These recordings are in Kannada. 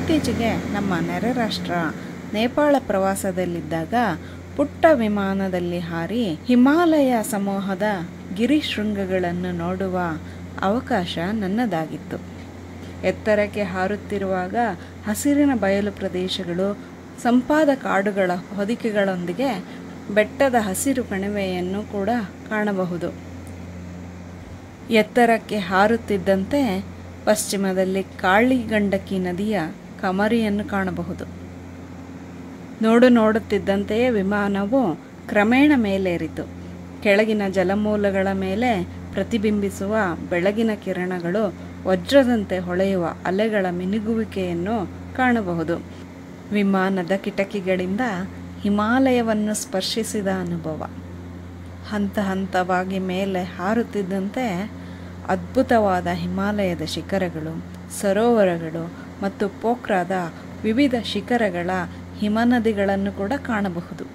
ಇತ್ತೀಚೆಗೆ ನಮ್ಮ ನೆರೆ ರಾಷ್ಟ್ರ ನೇಪಾಳ ಪ್ರವಾಸದಲ್ಲಿದ್ದಾಗ ಪುಟ್ಟ ವಿಮಾನದಲ್ಲಿ ಹಾರಿ ಹಿಮಾಲಯ ಸಮೂಹದ ಗಿರಿಶೃಂಗಗಳನ್ನು ನೋಡುವ ಅವಕಾಶ ನನ್ನದಾಗಿತ್ತು ಎತ್ತರಕ್ಕೆ ಹಾರುತ್ತಿರುವಾಗ ಹಸಿರಿನ ಬಯಲು ಪ್ರದೇಶಗಳು ಸಂಪಾದ ಕಾಡುಗಳ ಹೊದಿಕೆಗಳೊಂದಿಗೆ ಬೆಟ್ಟದ ಹಸಿರು ಕಣಿವೆಯನ್ನು ಕೂಡ ಕಾಣಬಹುದು ಎತ್ತರಕ್ಕೆ ಹಾರುತ್ತಿದ್ದಂತೆ ಪಶ್ಚಿಮದಲ್ಲಿ ಕಾಳಿಗಂಡಕಿ ನದಿಯ ಕಮರಿಯನ್ನು ಕಾಣಬಹುದು ನೋಡು ನೋಡುತ್ತಿದ್ದಂತೆಯೇ ವಿಮಾನವು ಕ್ರಮೇಣ ಮೇಲೇರಿತು ಕೆಳಗಿನ ಜಲಮೂಲಗಳ ಮೇಲೆ ಪ್ರತಿಬಿಂಬಿಸುವ ಬೆಳಗಿನ ಕಿರಣಗಳು ವಜ್ರದಂತೆ ಹೊಳೆಯುವ ಅಲೆಗಳ ಮಿನುಗುವಿಕೆಯನ್ನು ಕಾಣಬಹುದು ವಿಮಾನದ ಕಿಟಕಿಗಳಿಂದ ಹಿಮಾಲಯವನ್ನು ಸ್ಪರ್ಶಿಸಿದ ಅನುಭವ ಹಂತ ಹಂತವಾಗಿ ಮೇಲೆ ಹಾರುತ್ತಿದ್ದಂತೆ ಅದ್ಭುತವಾದ ಹಿಮಾಲಯದ ಶಿಖರಗಳು ಸರೋವರಗಳು ಮತ್ತು ಪೋಖ್ರಾದ ವಿವಿಧ ಶಿಖರಗಳ ಹಿಮನದಿಗಳನ್ನು ಕೂಡ ಕಾಣಬಹುದು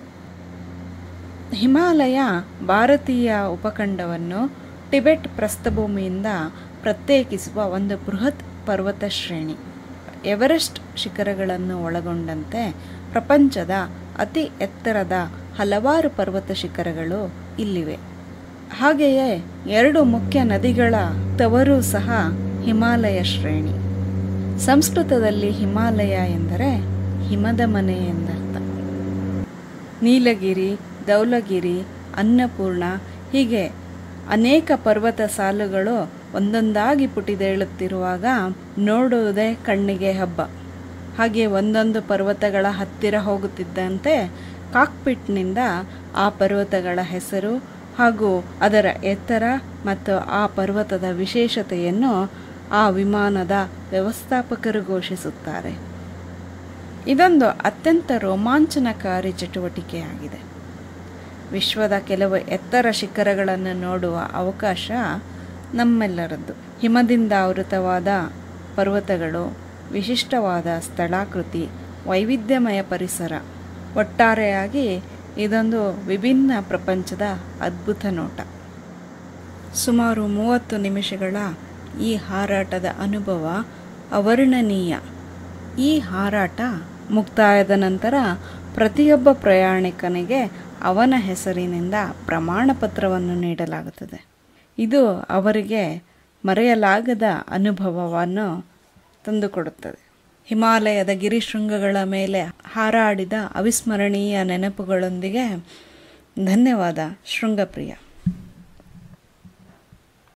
ಹಿಮಾಲಯ ಭಾರತೀಯ ಉಪಖಂಡವನ್ನು ಟಿಬೆಟ್ ಪ್ರಸ್ಥಭೂಮಿಯಿಂದ ಪ್ರತ್ಯೇಕಿಸುವ ಒಂದು ಬೃಹತ್ ಪರ್ವತ ಶ್ರೇಣಿ ಎವರೆಸ್ಟ್ ಶಿಖರಗಳನ್ನು ಒಳಗೊಂಡಂತೆ ಪ್ರಪಂಚದ ಅತಿ ಎತ್ತರದ ಹಲವಾರು ಪರ್ವತ ಶಿಖರಗಳು ಇಲ್ಲಿವೆ ಹಾಗೆಯೇ ಎರಡು ಮುಖ್ಯ ನದಿಗಳ ತವರು ಸಹ ಹಿಮಾಲಯ ಶ್ರೇಣಿ ಸಂಸ್ಕೃತದಲ್ಲಿ ಹಿಮಾಲಯ ಎಂದರೆ ಹಿಮದ ಮನೆ ಎಂದರ್ಥ ನೀಲಗಿರಿ ಧೌಲಗಿರಿ ಅನ್ನಪೂರ್ಣ ಹೀಗೆ ಅನೇಕ ಪರ್ವತ ಸಾಲುಗಳು ಒಂದೊಂದಾಗಿ ಪುಟಿದೇಳುತ್ತಿರುವಾಗ ನೋಡುವುದೇ ಕಣ್ಣಿಗೆ ಹಬ್ಬ ಹಾಗೆ ಒಂದೊಂದು ಪರ್ವತಗಳ ಹತ್ತಿರ ಹೋಗುತ್ತಿದ್ದಂತೆ ಕಾಕ್ಪಿಟ್ನಿಂದ ಆ ಪರ್ವತಗಳ ಹೆಸರು ಹಾಗೂ ಅದರ ಎತ್ತರ ಮತ್ತು ಆ ಪರ್ವತದ ವಿಶೇಷತೆಯನ್ನು ಆ ವಿಮಾನದ ವ್ಯವಸ್ಥಾಪಕರು ಘೋಷಿಸುತ್ತಾರೆ ಇದೊಂದು ಅತ್ಯಂತ ರೋಮಾಂಚನಕಾರಿ ಚಟುವಟಿಕೆಯಾಗಿದೆ ವಿಶ್ವದ ಕೆಲವು ಎತ್ತರ ಶಿಖರಗಳನ್ನು ನೋಡುವ ಅವಕಾಶ ನಮ್ಮೆಲ್ಲರದ್ದು ಹಿಮದಿಂದ ಆವೃತವಾದ ಪರ್ವತಗಳು ವಿಶಿಷ್ಟವಾದ ಸ್ಥಳಾಕೃತಿ ವೈವಿಧ್ಯಮಯ ಪರಿಸರ ಒಟ್ಟಾರೆಯಾಗಿ ಇದೊಂದು ವಿಭಿನ್ನ ಪ್ರಪಂಚದ ಅದ್ಭುತ ನೋಟ ಸುಮಾರು ಮೂವತ್ತು ನಿಮಿಷಗಳ ಈ ಹಾರಾಟದ ಅನುಭವ ಅವರ್ಣನೀಯ ಈ ಹಾರಾಟ ಮುಕ್ತಾಯದ ನಂತರ ಪ್ರತಿಯೊಬ್ಬ ಪ್ರಯಾಣಿಕನಿಗೆ ಅವನ ಹೆಸರಿನಿಂದ ಪ್ರಮಾಣ ಪತ್ರವನ್ನು ನೀಡಲಾಗುತ್ತದೆ ಇದು ಅವರಿಗೆ ಮರೆಯಲಾಗದ ಅನುಭವವನ್ನು ತಂದುಕೊಡುತ್ತದೆ ಹಿಮಾಲಯದ ಗಿರಿಶೃಂಗಗಳ ಮೇಲೆ ಹಾರಾಡಿದ ಅವಿಸ್ಮರಣೀಯ ನೆನಪುಗಳೊಂದಿಗೆ ಧನ್ಯವಾದ ಶೃಂಗಪ್ರಿಯ